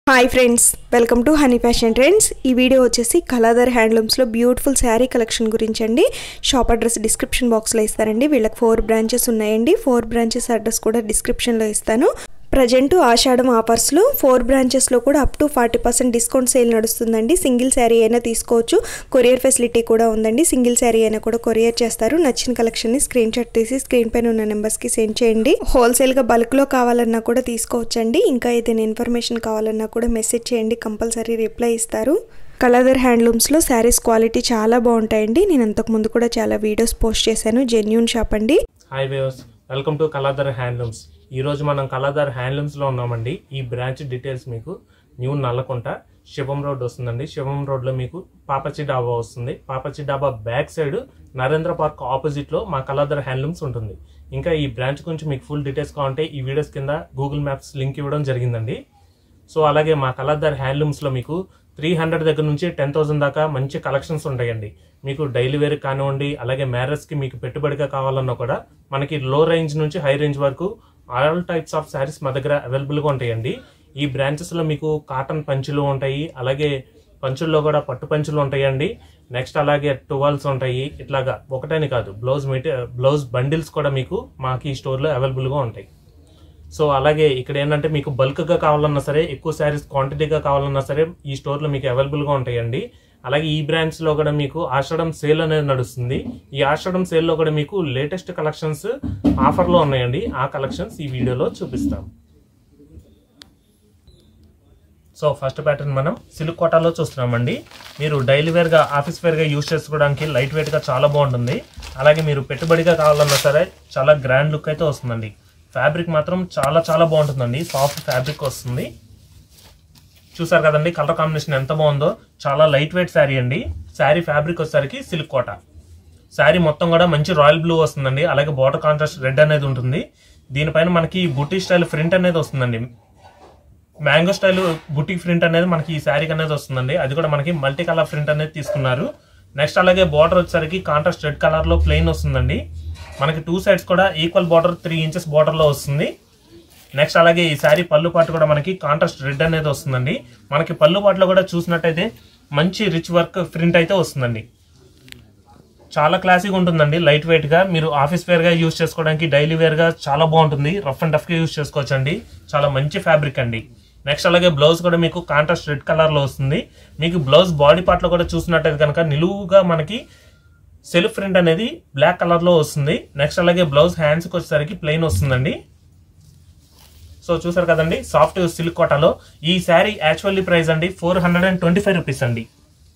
hi friends welcome to Honey Fashion Trends ఈ video వచ్చేసి కలాదర్ హ్యాండ్లూమ్స్లో బ్యూటిఫుల్ శారీ కలెక్షన్ గురించి అండి షాప్ అడ్రస్ డిస్క్రిప్షన్ బాక్స్లో ఇస్తారండి వీళ్ళకి ఫోర్ బ్రాంచెస్ ఉన్నాయండి ఫోర్ బ్రాంచెస్ అడ్రస్ కూడా డిస్క్రిప్షన్లో ఇస్తాను ప్రజెంట్ ఆషాఢం ఆఫర్స్లో ఫోర్ బ్రాంచెస్లో కూడా up to forty percent discount sale నడుస్తుందండి సింగిల్ శారీ అయినా తీసుకోవచ్చు కొరియర్ ఫెసిలిటీ కూడా ఉందండి సింగిల్ శారీ అయినా కూడా కొరియర్ చేస్తారు నచ్చిన కలెక్షన్ని స్క్రీన్ షాట్ తీసి స్క్రీన్ పైన ఉన్న నెంబర్స్కి సెండ్ చేయండి హోల్సేల్గా బల్క్లో కావాలన్నా కూడా తీసుకోవచ్చండి ఇంకా ఏదైనా ఇన్ఫర్మేషన్ కావాలన్నా కూడా మెసేజ్ చేయండి కంపల్సరీ రిప్లై ఇస్తారు కలదర్ హ్యాండ్లూమ్స్లో శారీస్ క్వాలిటీ చాలా బాగుంటాయండి నేను అంతకుముందు కూడా చాలా వీడియోస్ పోస్ట్ చేశాను జెన్యూన్ షాప్ అండి hi viewers welcome to Kaladhar handlooms ఈ రోజు మనం కలాదర్ హ్యాండ్లూమ్స్లో ఉన్నామండి ఈ బ్రాంచ్ డీటెయిల్స్ మీకు న్యూ నల్లకుంట శివం రోడ్ వస్తుందండి శివం రోడ్లో మీకు పాపచి డాబా వస్తుంది పాపచి డాబా బ్యాక్ సైడ్ నరేంద్ర పార్క్ ఆపోజిట్లో మా కలాదర్ హ్యాండ్లూమ్స్ ఉంటుంది ఇంకా ఈ బ్రాంచ్ గురించి మీకు ఫుల్ డీటెయిల్స్ కావాలంటే ఈ వీడియోస్ కింద గూగుల్ మ్యాప్స్ లింక్ ఇవ్వడం జరిగిందండి సో అలాగే మా కలర్దార్ హ్యాండ్లూమ్స్లో మీకు త్రీ హండ్రెడ్ దగ్గర నుంచి టెన్ థౌసండ్ దాకా మంచి కలెక్షన్స్ ఉంటాయండి మీకు డైలీ వేర్ కానివ్వండి అలాగే మ్యారేజ్కి మీకు పెట్టుబడిగా కావాలన్నా కూడా మనకి లో రేంజ్ నుంచి హై రేంజ్ వరకు ఆల్ టైప్స్ ఆఫ్ శారీస్ మా దగ్గర అవైలబుల్గా ఉంటాయండి ఈ బ్రాంచెస్లో మీకు కాటన్ పంచులు ఉంటాయి అలాగే పంచుల్లో కూడా పట్టు పంచులు ఉంటాయండి నెక్స్ట్ అలాగే టువాల్స్ ఉంటాయి ఇట్లాగా ఒకటని కాదు బ్లౌజ్ మెటీ బ్లౌజ్ బండిల్స్ కూడా మీకు మాకు ఈ స్టోర్లో అవైలబుల్గా ఉంటాయి సో అలాగే ఇక్కడ ఏంటంటే మీకు బల్క్గా కావాలన్నా సరే ఎక్కువ శారీస్ క్వాంటిటీగా కావాలన్నా సరే ఈ స్టోర్లో మీకు అవైలబుల్గా ఉంటాయండి అలాగే ఈ బ్రాంచ్లో కూడా మీకు ఆషాఢం సేల్ అనేది నడుస్తుంది ఈ ఆషాఢం సేల్లో కూడా మీకు లేటెస్ట్ కలెక్షన్స్ ఆఫర్లో ఉన్నాయండి ఆ కలెక్షన్స్ ఈ వీడియోలో చూపిస్తాం సో ఫస్ట్ ప్యాటర్న్ మనం సిల్క్ కోటాలో చూస్తున్నామండి మీరు డైలీ వేర్గా ఆఫీస్ వేర్గా యూజ్ చేసుకోవడానికి లైట్ వెయిట్గా చాలా బాగుంటుంది అలాగే మీరు పెట్టుబడిగా కావాలన్నా సరే చాలా గ్రాండ్ లుక్ అయితే వస్తుందండి ఫ్యాబ్రిక్ మాత్రం చాలా చాలా బాగుంటుందండి సాఫ్ట్ ఫ్యాబ్రిక్ వస్తుంది చూసారు కదండి కలర్ కాంబినేషన్ ఎంత బాగుందో చాలా లైట్ వెయిట్ శారీ అండి శారీ ఫ్యాబ్రిక్ వచ్చేసరికి సిల్క్ కోట శారీ మొత్తం కూడా మంచి రాయల్ బ్లూ వస్తుందండి అలాగే బార్డర్ కాంట్రాస్ట్ రెడ్ అనేది ఉంటుంది దీనిపైన మనకి బుటీ స్టైల్ ప్రింట్ అనేది వస్తుందండి మ్యాంగో స్టైల్ బుటీ ప్రింట్ అనేది మనకి ఈ శారీకి అనేది వస్తుందండి అది కూడా మనకి మల్టీ కలర్ ప్రింట్ అనేది తీసుకున్నారు నెక్స్ట్ అలాగే బార్డర్ వచ్చేసరికి కాంట్రాస్ట్ రెడ్ కలర్ లో ప్లెయిన్ వస్తుందండి మనకి టూ సైడ్స్ కూడా equal border three inches border లో వస్తుంది నెక్స్ట్ అలాగే ఈ శారీ పళ్ళు పాటు కూడా మనకి కాంట్రాస్ట్ రెడ్ అనేది వస్తుందండి మనకి పళ్ళు పాటులో కూడా చూసినట్టయితే మంచి రిచ్ వర్క్ ప్రింట్ అయితే వస్తుందండి చాలా క్లాసిక్ ఉంటుందండి లైట్ వెయిట్ గా మీరు ఆఫీస్ వేర్ గా యూస్ చేసుకోవడానికి డైలీ వేర్ గా చాలా బాగుంటుంది రఫ్ అండ్ టఫ్ గా యూస్ చేసుకోవచ్చు అండి చాలా మంచి ఫ్యాబ్రిక్ అండి నెక్స్ట్ అలాగే బ్లౌజ్ కూడా మీకు కాంట్రాస్ట్ రెడ్ కలర్ లో వస్తుంది మీకు బ్లౌజ్ బాడీ పార్ట్ లో కూడా చూసినట్టయితే కనుక నిలువుగా మనకి సెల్ఫ్ ప్రింట్ అనేది బ్లాక్ కలర్ లో వస్తుంది నెక్స్ట్ అలాగే బ్లౌజ్ హ్యాండ్స్ కి వచ్చేసరికి ప్లెయిన్ వస్తుందండి సో చూసారు కదండి సాఫ్ట్ సిల్క్ కోటాలో ఈ శారీ యాక్చువల్లీ ప్రైస్ అండి four hundred and twenty five rupees అండి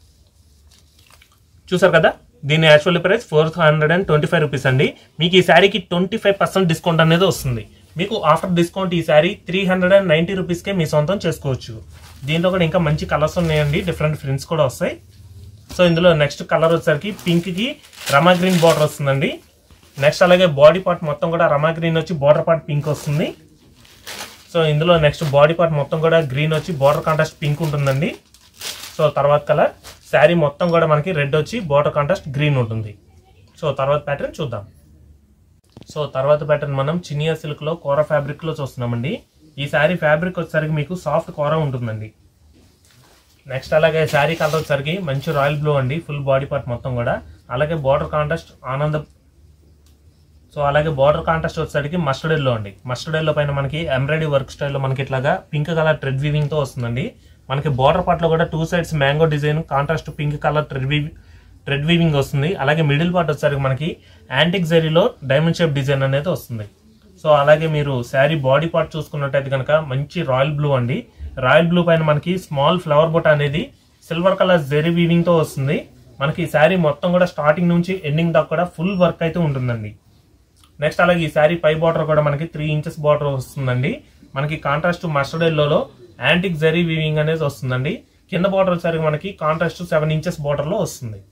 చూసారు కదా దీని actually price four hundred and twenty five rupees అండి మీకు ఈ శారీకి ట్వంటీ ఫైవ్ పర్సెంట్ డిస్కౌంట్ అనేది వస్తుంది మీకు ఆఫర్ డిస్కౌంట్ ఈ sari three hundred and ninety రూపీస్కే మీ సొంతం చేసుకోవచ్చు దీంట్లో కూడా ఇంకా మంచి కలర్స్ ఉన్నాయండి డిఫరెంట్ ప్రింట్స్ కూడా వస్తాయి సో ఇందులో నెక్స్ట్ కలర్ వచ్చేసరికి పింక్కి రమా గ్రీన్ బార్డర్ వస్తుందండి నెక్స్ట్ అలాగే బాడీ పార్ట్ మొత్తం కూడా రమా గ్రీన్ వచ్చి బార్డర్ పార్ట్ పింక్ వస్తుంది సో ఇందులో నెక్స్ట్ బాడీ పార్ట్ మొత్తం కూడా గ్రీన్ వచ్చి బార్డర్ కాంట్రాస్ట్ పింక్ ఉంటుందండి సో తర్వాత కలర్ శారీ మొత్తం కూడా మనకి రెడ్ వచ్చి బార్డర్ కాంట్రాస్ట్ గ్రీన్ ఉంటుంది సో తర్వాత ప్యాటర్న్ చూద్దాం సో తర్వాత ప్యాటర్న్ మనం చినియా సిల్క్లో కోర ఫ్యాబ్రిక్లో చూస్తున్నామండి ఈ శారీ ఫ్యాబ్రిక్ వచ్చేసరికి మీకు సాఫ్ట్ కోర ఉంటుందండి నెక్స్ట్ అలాగే శారీ కలర్ వచ్చేసరికి మంచి రాయల్ బ్లూ అండి ఫుల్ బాడీ పార్ట్ మొత్తం కూడా అలాగే బార్డర్ కాంట్రాస్ట్ ఆనంద సో అలాగే బార్డర్ కాంట్రాస్ట్ వచ్చేసరికి మస్టర్డ్ ఎల్లో అండి మస్టర్డ్ ఎల్లో పైన మనకి ఎంబ్రాయిడరీ వర్క్ స్టైల్లో మనకి ఇట్లాగా పింక్ కలర్ ట్రెడ్ వీవింగ్ తో వస్తుందండి మనకి బార్డర్ పార్ట్ లో కూడా two sides mango design contrast pink color thread weave thread weaving వస్తుంది అలాగే మిడిల్ పార్ట్ వచ్చేసరికి మనకి యాంటిక్ జరీలో డైమండ్ షేప్ డిజైన్ అనేది వస్తుంది సో అలాగే మీరు శారీ బాడీ పార్ట్ చూసుకున్నట్టయితే కనుక మంచి రాయల్ బ్లూ అండి రాయల్ బ్లూ పైన మనకి స్మాల్ ఫ్లవర్ బొట్ అనేది సిల్వర్ కలర్ జెరీ వీవింగ్ తో వస్తుంది మనకి ఈ శారీ మొత్తం కూడా స్టార్టింగ్ నుంచి ఎండింగ్ దాకా కూడా ఫుల్ వర్క్ అయితే ఉంటుందండి నెక్స్ట్ అలాగే ఈ శారీ పై బార్డర్ కూడా మనకి త్రీ ఇంచెస్ బార్డర్ వస్తుందండి మనకి కాంట్రాస్ట్ మస్టర్డ్ ఎల్లోలో యాంటిక్ జరీ వీవింగ్ అనేది వస్తుందండి కింద బార్డర్ వచ్చేసరికి మనకి కాంట్రాస్ట్ సెవెన్ ఇంచెస్ బార్డర్ లో వస్తుంది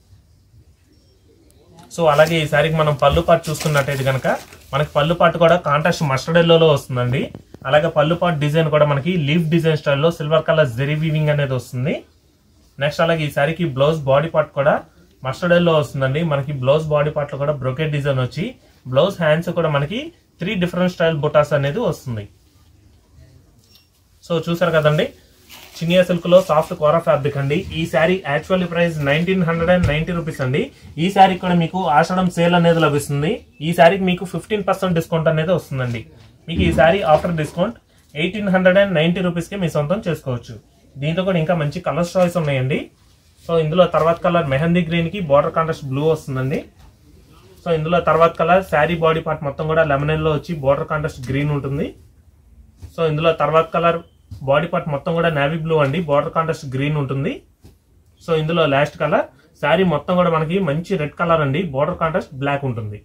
సో అలాగే ఈ శారీకి మనం పళ్ళు పాటు చూసుకున్నట్టయితే కనుక మనకి పళ్ళు పాటు కూడా కాంట్రాస్ట్ మస్టర్డ్ ఎల్లోలో వస్తుందండి అలాగే పళ్ళు పాటు డిజైన్ కూడా మనకి లీఫ్ డిజైన్ స్టైల్లో సిల్వర్ కలర్ జెరీ వీవింగ్ అనేది వస్తుంది నెక్స్ట్ అలాగే ఈ శారీకి బ్లౌజ్ బాడీ పార్ట్ కూడా మస్టర్డ్ ఎల్లో వస్తుందండి మనకి బ్లౌజ్ బాడీ పార్ట్ లో కూడా బ్రొకెట్ డిజైన్ వచ్చి బ్లౌజ్ హ్యాండ్స్ కూడా మనకి త్రీ డిఫరెంట్ స్టైల్ బుటాస్ అనేది వస్తుంది సో చూసారు కదండి చినియా సిల్క్ లో సాఫ్ట్ కోరా ఫ్యాబ్రిక్ అండి ఈ sari actual price nineteen hundred and ninety rupees అండి ఈ శారీ కూడా మీకు ఆషాఢం సేల్ అనేది లభిస్తుంది ఈ శారీకి మీకు ఫిఫ్టీన్ పర్సెంట్ డిస్కౌంట్ అనేది వస్తుందండి మీకు ఈ sari after discount eighteen hundred and ninety రూపీస్కి మీ సొంతం చేసుకోవచ్చు దీంట్లో కూడా ఇంకా మంచి కలర్స్ చాయిస్ ఉన్నాయండి సో ఇందులో తర్వాత కలర్ మెహందీ గ్రీన్ కి బార్డర్ కాంట్రాస్ట్ బ్లూ వస్తుందండి సో ఇందులో తర్వాత కలర్ శారీ బాడీ పార్ట్ మొత్తం కూడా లెమనెల్ లో వచ్చి బార్డర్ కాంట్రాస్ట్ గ్రీన్ ఉంటుంది సో ఇందులో తర్వాత కలర్ బాడీ పార్ట్ మొత్తం కూడా నేవీ బ్లూ అండి బార్డర్ కాంట్రాస్ట్ గ్రీన్ ఉంటుంది సో ఇందులో లాస్ట్ కలర్ శారీ మొత్తం కూడా మనకి మంచి రెడ్ కలర్ అండి బార్డర్ కాంట్రాస్ట్ బ్లాక్ ఉంటుంది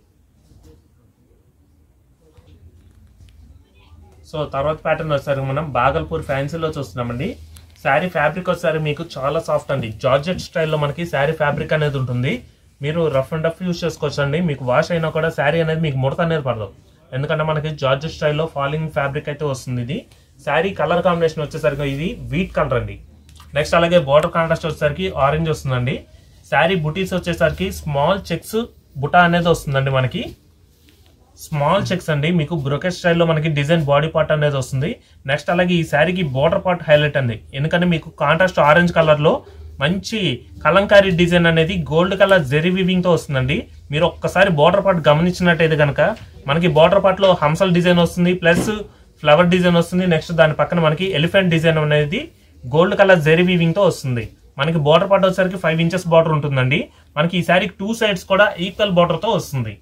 సో తర్వాత ప్యాటర్న్ వచ్చేసరికి మనం బాగల్పూర్ ఫ్యాన్సీలో చూస్తున్నామండి శారీ ఫ్యాబ్రిక్ వచ్చేసరికి మీకు చాలా సాఫ్ట్ అండి జార్జెట్ స్టైల్లో మనకి శారీ ఫ్యాబ్రిక్ అనేది ఉంటుంది మీరు రఫ్ అండ్ రఫ్ యూస్ చేసుకోవచ్చు అండి మీకు వాష్ అయినా కూడా శారీ అనేది మీకు ముడత అనేది పడదు ఎందుకంటే మనకి జార్జెట్ స్టైల్లో ఫాలింగ్ ఫ్యాబ్రిక్ అయితే వస్తుంది ఇది శారీ కలర్ కాంబినేషన్ వచ్చేసరికి ఇది వీట్ కలర్ అండి నెక్స్ట్ అలాగే బార్డర్ కాంట్రాస్ట్ వచ్చేసరికి ఆరెంజ్ వస్తుందండి శారీ బుటీస్ వచ్చేసరికి స్మాల్ చెక్స్ బుటా అనేది వస్తుందండి మనకి స్మాల్ చెక్స్ అండి మీకు బ్రొకెట్ స్టైల్లో మనకి డిజైన్ బాడీ పార్ట్ అనేది వస్తుంది నెక్స్ట్ అలాగే ఈ శారీకి బార్డర్ పార్ట్ హైలైట్ అండి ఎందుకంటే మీకు కాంట్రాస్ట్ ఆరెంజ్ కలర్ లో మంచి కలంకారీ డిజైన్ అనేది గోల్డ్ కలర్ జెరీ వివింగ్ తో వస్తుందండి మీరు ఒక్కసారి బార్డర్ పార్ట్ గమనించినట్టయితే కనుక మనకి బార్డర్ పార్ట్ లో హంసల్ డిజైన్ వస్తుంది ప్లస్ ఫ్లవర్ డిజైన్ వస్తుంది నెక్స్ట్ దాని పక్కన మనకి ఎలిఫెంట్ డిజైన్ అనేది గోల్డ్ కలర్ జెరీ వివింగ్ తో వస్తుంది మనకి బార్డర్ పార్ట్ వచ్చేసరికి ఫైవ్ ఇంచెస్ బార్డర్ ఉంటుందండి మనకి ఈ శారీకి టూ సైడ్స్ కూడా ఈక్వల్ బార్డర్ తో వస్తుంది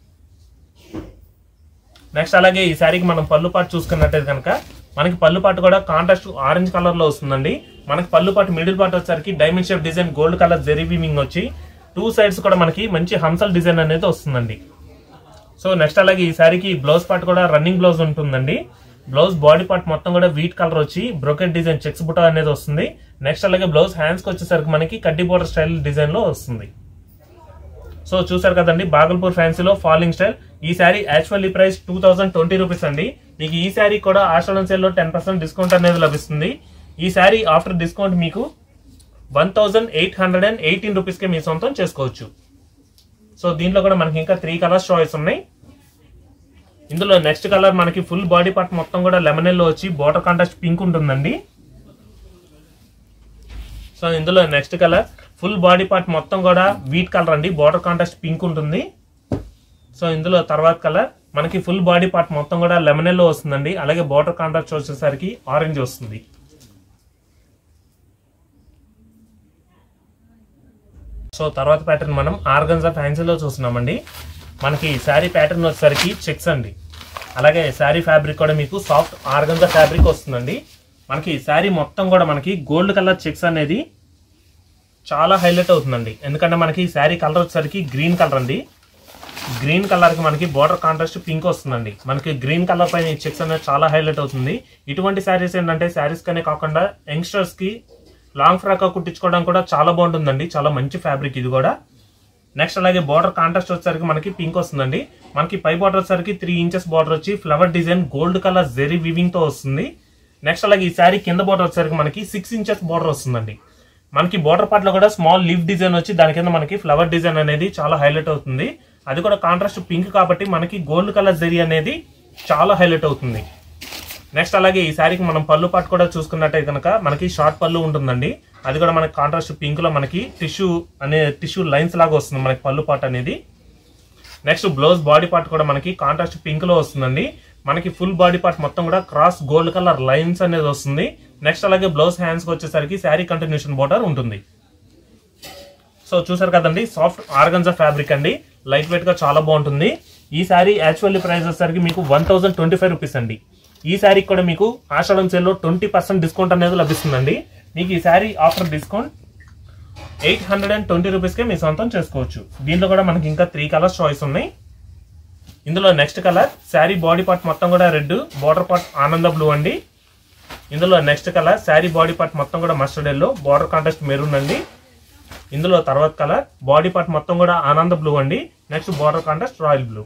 నెక్స్ట్ అలాగే ఈ శారీకి మనం పళ్ళు పాటు చూసుకున్నట్టయితే కనుక మనకి పళ్ళు పాటు కూడా కాంట్రాస్ట్ ఆరెంజ్ కలర్ లో వస్తుందండి మనకి పళ్ళు పాటు మిడిల్ పార్ట్ వచ్చేసరికి diamond shape design gold color zari weaving వచ్చి టూ సైడ్స్ కూడా మనకి మంచి హంసల్ డిజైన్ అనేది వస్తుందండి సో నెక్స్ట్ అలాగే ఈ శారీకి బ్లౌజ్ పార్ట్ కూడా రన్నింగ్ బ్లౌజ్ ఉంటుందండి బ్లౌజ్ బాడీ పార్ట్ మొత్తం కూడా వీట్ కలర్ వచ్చి బ్రోకెట్ డిజైన్ చెక్స్ బుటా అనేది వస్తుంది నెక్స్ట్ అలాగే బ్లౌజ్ హ్యాండ్స్ కి వచ్చేసరికి మనకి కడ్డీ బోర్డర్ స్టైల్ డిజైన్ లో వస్తుంది సో చూసారు కదండి బాగల్పూర్ ఫ్యాన్సీలో ఫాలింగ్ స్టైల్ ఈ sari actually price two thousand twenty rupees అండి మీకు ఈ శారీ కూడా ఆషాఢం సేల్ లో టెన్ పర్సెంట్ డిస్కౌంట్ అనేది లభిస్తుంది ఈ శారీ ఆఫ్టర్ డిస్కౌంట్ మీకు one thousand eight hundred and eighteen రూపీస్కి మీ సొంతం చేసుకోవచ్చు సో దీంట్లో కూడా మనకి ఇంకా త్రీ కలర్స్ చాయిస్ ఉన్నాయి ఇందులో నెక్స్ట్ కలర్ మనకి ఫుల్ బాడీ పార్ట్ మొత్తం కూడా లెమనెల్లో వచ్చి బార్డర్ కాంట్రాస్ట్ పింక్ ఉంటుందండి సో ఇందులో next color full body part మొత్తం కూడా వీట్ కలర్ అండి బార్డర్ కాంట్రాస్ట్ పింక్ ఉంటుంది సో ఇందులో తర్వాత కలర్ మనకి ఫుల్ బాడీ పార్ట్ మొత్తం కూడా లెమనెల్లో వస్తుందండి అలాగే బార్డర్ కాంట్రాస్ట్ వచ్చేసరికి ఆరెంజ్ వస్తుంది సో తర్వాత ప్యాటర్న్ మనం ఆర్గన్జా ఫ్యాన్సీలో చూస్తున్నామండి మనకి శారీ ప్యాటర్న్ వచ్చేసరికి చెక్స్ అండి అలాగే శారీ ఫ్యాబ్రిక్ కూడా మీకు సాఫ్ట్ ఆర్గన్జా ఫ్యాబ్రిక్ వస్తుందండి మనకి శారీ మొత్తం కూడా మనకి గోల్డ్ కలర్ చెక్స్ అనేది చాలా హైలైట్ అవుతుందండి ఎందుకంటే మనకి శారీ కలర్ వచ్చేసరికి గ్రీన్ కలర్ అండి గ్రీన్ కలర్ కి మనకి బార్డర్ కాంట్రాస్ట్ పింక్ వస్తుందండి మనకి గ్రీన్ కలర్ పైన ఈ చెక్స్ అనేది చాలా హైలైట్ అవుతుంది ఇటువంటి శారీస్ ఏంటంటే శారీస్ కనే కాకుండా యంగ్స్టర్స్ కి లాంగ్ ఫ్రాక్ కుట్టించుకోవడానికి కూడా చాలా బాగుంటుందండి చాలా మంచి ఫ్యాబ్రిక్ ఇది కూడా నెక్స్ట్ అలాగే బార్డర్ కాంట్రాస్ట్ వచ్చేసరికి మనకి పింక్ వస్తుందండి మనకి పై బార్డర్ వచ్చేసరికి త్రీ ఇంచెస్ బార్డర్ వచ్చి flower design gold color zari weaving తో వస్తుంది నెక్స్ట్ అలాగే ఈ శారీ కింద బార్డర్ వచ్చేసరికి మనకి సిక్స్ ఇంచెస్ బార్డర్ వస్తుందండి మనకి బార్డర్ పార్ట్ లో కూడా స్మాల్ లీఫ్ డిజైన్ వచ్చి దాని కింద మనకి ఫ్లవర్ డిజైన్ అనేది చాలా హైలైట్ అవుతుంది అది కూడా కాంట్రాస్ట్ పింక్ కాబట్టి మనకి గోల్డ్ కలర్ జరీ అనేది చాలా హైలైట్ అవుతుంది నెక్స్ట్ అలాగే ఈ శారీకి మనం పళ్ళు పాటు కూడా చూసుకున్నట్టయితే కనుక మనకి షార్ట్ పళ్ళు ఉంటుందండి అది కూడా మనకి కాంట్రాస్ట్ పింక్ లో మనకి టిష్యూ అనే టిష్యూ లైన్స్ లాగా వస్తుంది మనకి పళ్ళు పాటు అనేది నెక్స్ట్ బ్లౌజ్ బాడీ పార్ట్ కూడా మనకి కాంట్రాస్ట్ పింక్ లో వస్తుందండి మనకి ఫుల్ బాడీ పార్ట్ మొత్తం కూడా క్రాస్ గోల్డ్ కలర్ లైన్స్ అనేది వస్తుంది నెక్స్ట్ అలాగే బ్లౌజ్ హ్యాండ్స్ కి వచ్చేసరికి శారీ కంటిన్యూషన్ బోర్డర్ ఉంటుంది సో చూసారు కదండి సాఫ్ట్ ఆర్గన్జా ఫ్యాబ్రిక్ అండి లైట్ వెయిట్ గా చాలా బాగుంటుంది ఈ శారీ యాక్చువల్లీ ప్రైస్ వచ్చేసరికి మీకు one thousand twenty five rupees అండి ఈ శారీకి కూడా మీకు ఆషాఢం సేల్లో ట్వంటీ పర్సెంట్ డిస్కౌంట్ అనేది లభిస్తుందండి మీకు ఈ sari offer discount eight hundred and twenty రూపీస్కే మీ సొంతం చేసుకోవచ్చు దీంట్లో కూడా మనకి ఇంకా త్రీ కలర్స్ చాయిస్ ఉన్నాయి ఇందులో next color sari body part మొత్తం కూడా రెడ్ బార్డర్ పార్ట్ ఆనంద బ్లూ అండి ఇందులో next color sari body part మొత్తం కూడా mustard yellow border contrast maroon అండి ఇందులో తర్వాత కలర్ బాడీ పార్ట్ మొత్తం కూడా ఆనంద బ్లూ అండి next border contrast royal blue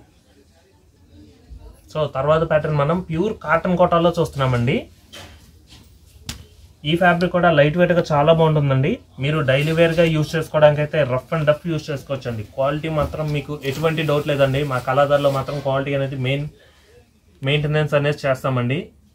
so తర్వాత ప్యాటర్న్ మనం ప్యూర్ కాటన్ కోటాలో చూస్తున్నామండి ఈ ఫ్యాబ్రిక్ కూడా లైట్ వెయిట్ గా చాలా బాగుంటుందండి మీరు డైలీ వేర్ గా యూస్ చేసుకోవడానికి అయితే రఫ్ అండ్ డఫ్ యూస్ చేసుకోవచ్చండి క్వాలిటీ మాత్రం మీకు ఎటువంటి డౌట్ లేదండి మా కళాదారులో మాత్రం క్వాలిటీ అనేది మెయిన్ మెయింటెనెన్స్ అనేది చేస్తామండి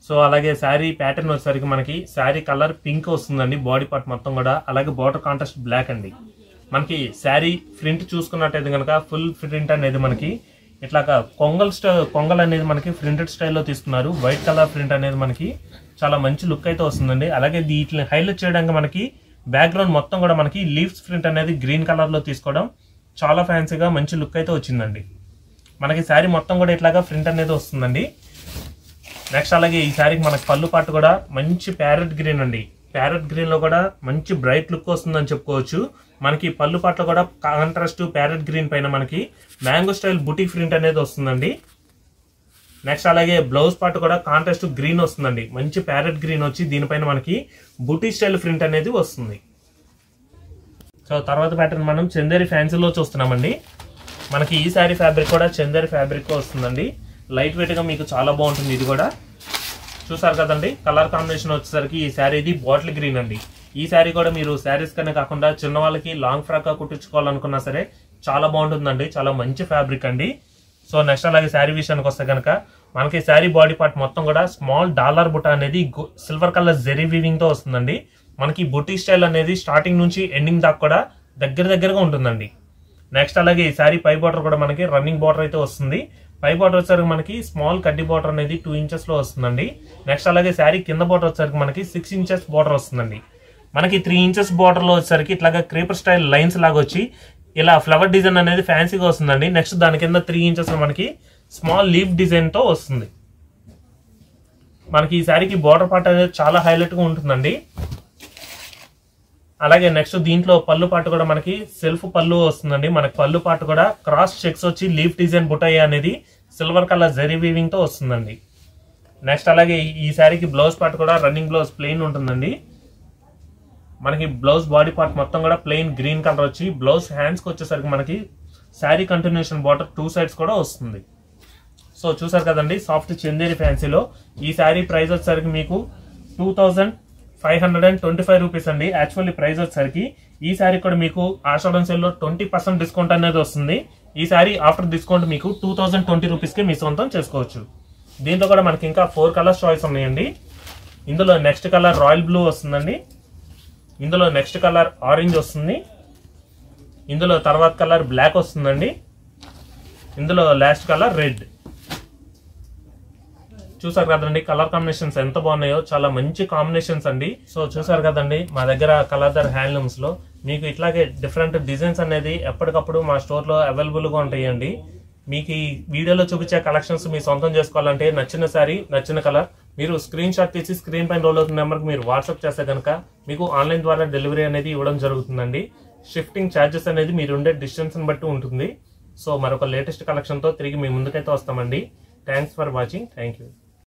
సో అలాగే శారీ ప్యాటర్న్ వచ్చేసరికి మనకి శారీ కలర్ పింక్ వస్తుందండి బాడీ పార్ట్ మొత్తం కూడా అలాగే బార్డర్ కాంట్రాస్ట్ బ్లాక్ అండి మనకి శారీ ప్రింట్ చూసుకున్నట్టయితే కనుక ఫుల్ ప్రింట్ అనేది మనకి ఇట్లాగా కొంగల్ స్టై కొంగల్ అనేది మనకి ప్రింటెడ్ స్టైల్లో తీసుకున్నారు వైట్ కలర్ ప్రింట్ అనేది మనకి చాలా మంచి లుక్ అయితే వస్తుందండి అలాగే వీటిని హైలైట్ చేయడానికి మనకి బ్యాక్గ్రౌండ్ మొత్తం కూడా మనకి లీవ్స్ ప్రింట్ అనేది గ్రీన్ కలర్లో తీసుకోవడం చాలా ఫ్యాన్సీగా మంచి లుక్ అయితే వచ్చిందండి మనకి శారీ మొత్తం కూడా ఇట్లాగా ప్రింట్ అనేది వస్తుందండి నెక్స్ట్ అలాగే ఈ శారీకి మనకి పళ్ళు పాటు కూడా మంచి ప్యారెట్ గ్రీన్ అండి ప్యారెట్ గ్రీన్ లో కూడా మంచి బ్రైట్ లుక్ వస్తుందని చెప్పుకోవచ్చు మనకి పళ్ళు పాటలో కూడా కాంట్రాస్ట్ ప్యారెట్ గ్రీన్ పైన మనకి మ్యాంగో స్టైల్ బుటీ ప్రింట్ అనేది వస్తుందండి నెక్స్ట్ అలాగే బ్లౌజ్ పార్ట్ కూడా కాంట్రాస్ట్ గ్రీన్ వస్తుందండి మంచి ప్యారెట్ గ్రీన్ వచ్చి దీనిపైన మనకి బుటీ స్టైల్ ప్రింట్ అనేది వస్తుంది సో తర్వాత ప్యాటర్న్ మనం చందేరి ఫ్యాన్సీలో చూస్తున్నామండి మనకి ఈ శారీ ఫ్యాబ్రిక్ కూడా చందేరి ఫ్యాబ్రిక్ వస్తుందండి లైట్ వెయిట్ గా మీకు చాలా బాగుంటుంది ఇది కూడా చూసారు కదండి కలర్ కాంబినేషన్ వచ్చేసరికి ఈ శారీ ఇది బాటిల్ గ్రీన్ అండి ఈ శారీ కూడా మీరు శారీస్ కనే కాకుండా చిన్న వాళ్ళకి లాంగ్ ఫ్రాక్ గా కుట్టించుకోవాలనుకున్నా సరే చాలా బాగుంటుందండి చాలా మంచి ఫ్యాబ్రిక్ అండి సో నెక్స్ట్ అలాగే శారీ విషయానికి వస్తే కనుక మనకి శారీ బాడీ పార్ట్ మొత్తం కూడా స్మాల్ డాలర్ బుట్ట అనేది సిల్వర్ కలర్ జెరీ వీవింగ్ తో వస్తుందండి మనకి బుటీ స్టైల్ అనేది స్టార్టింగ్ నుంచి ఎండింగ్ దాకా కూడా దగ్గర దగ్గరగా ఉంటుందండి నెక్స్ట్ అలాగే ఈ శారీ పై బార్డర్ కూడా మనకి రన్నింగ్ బార్డర్ అయితే వస్తుంది పై బార్డర్ వచ్చేసరికి మనకి స్మాల్ కడ్డీ బార్డర్ అనేది టూ ఇంచెస్ లో వస్తుందండి నెక్స్ట్ అలాగే శారీ కింద బార్డర్ వచ్చేసరికి మనకి సిక్స్ ఇంచెస్ బార్డర్ వస్తుందండి మనకి త్రీ ఇంచెస్ బార్డర్ లో వచ్చేసరికి ఇట్లాగా క్రీపర్ స్టైల్ లైన్స్ లాగా వచ్చి ఇలా ఫ్లవర్ డిజైన్ అనేది ఫ్యాన్సీగా వస్తుందండి నెక్స్ట్ దాని కింద త్రీ ఇంచెస్ మనకి స్మాల్ లీఫ్ డిజైన్ తో వస్తుంది మనకి ఈ శారీకి బార్డర్ పార్ట్ అనేది చాలా హైలైట్ గా ఉంటుందండి అలాగే నెక్స్ట్ దీంట్లో పళ్ళు పాటు కూడా మనకి సెల్ఫ్ పళ్ళు వస్తుందండి మనకి పళ్ళు పాటు కూడా క్రాస్ చెక్స్ వచ్చి లీఫ్ డిజైన్ బుటాయి అనేది సిల్వర్ కలర్ జరీ వీవింగ్ తో వస్తుందండి నెక్స్ట్ అలాగే ఈ- ఈ శారీకి బ్లౌజ్ పార్ట్ కూడా రన్నింగ్ బ్లౌజ్ ప్లెయిన్ ఉంటుందండి మనకి బ్లౌజ్ బాడీ పార్ట్ మొత్తం కూడా ప్లెయిన్ గ్రీన్ కలర్ వచ్చి బ్లౌజ్ హ్యాండ్స్ కి వచ్చేసరికి మనకి sari continuation border two sides కూడా వస్తుంది సో చూసారు కదండి సాఫ్ట్ చందేరి ఫ్యాన్సీలో ఈ శారీ ప్రైస్ వచ్చేసరికి మీకు two thousand five hundred and twenty five rupees అండి యాక్చువల్లీ ప్రైస్ వచ్చేసరికి ఈ శారీ కూడా మీకు ఆషాఢం సేల్లో ట్వంటీ పర్సెంట్ డిస్కౌంట్ అనేది వస్తుంది ఈ శారీ ఆఫ్టర్ డిస్కౌంట్ మీకు టూ థౌజండ్ ట్వంటీ రూపీస్కి మీ సొంతం చేసుకోవచ్చు దీంట్లో కూడా మనకి ఇంకా ఫోర్ కలర్స్ చాయిస్ ఉన్నాయండి ఇందులో నెక్స్ట్ కలర్ రాయల్ బ్లూ వస్తుందండి ఇందులో నెక్స్ట్ కలర్ ఆరెంజ్ వస్తుంది ఇందులో తర్వాత కలర్ బ్లాక్ వస్తుందండి ఇందులో లాస్ట్ కలర్ రెడ్ చూసారు కదండి కలర్ కాంబినేషన్స్ ఎంత బాగున్నాయో చాలా మంచి కాంబినేషన్స్ అండి సో చూసారు కదండి మా దగ్గర కలర్దర్ హ్యాండ్లూమ్స్ లో మీకు ఇట్లాగే డిఫరెంట్ డిజైన్స్ అనేది ఎప్పటికప్పుడు మా స్టోర్ లో అవైలబుల్ గా ఉంటాయండి మీకు ఈ వీడియోలో చూపించే కలెక్షన్స్ మీ సొంతం చేసుకోవాలంటే నచ్చిన సారీ నచ్చిన కలర్ మీరు స్క్రీన్ షాట్ తీసి స్క్రీన్ పైన రోల్ అవుతున్న నెంబర్కి మీరు వాట్సాప్ చేస్తే కనుక మీకు ఆన్లైన్ ద్వారా డెలివరీ అనేది ఇవ్వడం జరుగుతుందండి షిఫ్టింగ్ ఛార్జెస్ అనేది మీరు ఉండే డిస్టెన్స్ బట్టి ఉంటుంది సో మరొక లేటెస్ట్ కలెక్షన్తో తిరిగి మీ ముందుకైతే వస్తామండి thanks for watching thank you